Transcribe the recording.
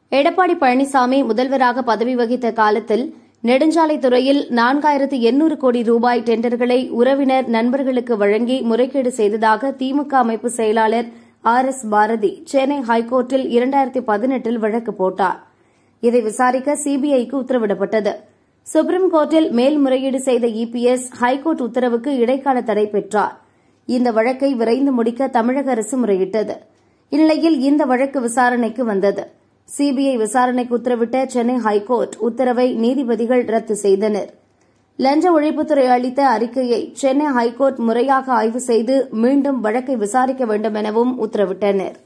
எடப்பாடி பழனிசாமி முதல்வராக பதவி வகித்த காலத்தில் நெடுஞ்சாலைத் துறையில் நான்காயிரத்து எண்ணூறு கோடி ரூபாய் டெண்டர்களை உறவினர் நண்பர்களுக்கு வழங்கி முறைகேடு செய்ததாக திமுக அமைப்பு செயலாளர் ஆர் எஸ் பாரதி சென்னை ஹைகோர்ட்டில் இரண்டாயிரத்தி பதினெட்டில் வழக்கு போட்டார் இதை விசாரிக்க சிபிஐக்கு உத்தரவிடப்பட்டது சுப்ரீம் கோர்ட்டில் மேல்முறையீடு செய்த இபிஎஸ் ஹைகோர்ட் உத்தரவுக்கு இடைக்கால தடை பெற்றார் இந்த வழக்கை விரைந்து முடிக்க தமிழக அரசு முறையிட்டது இந்நிலையில் இந்த வழக்கு விசாரணைக்கு வந்தது சிபிஐ விசாரணைக்கு உத்தரவிட்ட சென்னை ஹைகோர்ட் உத்தரவை நீதிபதிகள் ரத்து செய்தனர் லஞ்ச ஒழிப்புத்துறை அளித்த அறிக்கையை சென்னை ஹைகோர்ட் முறையாக ஆய்வு செய்து மீண்டும் வழக்கை விசாரிக்க வேண்டும் எனவும் உத்தரவிட்டனா்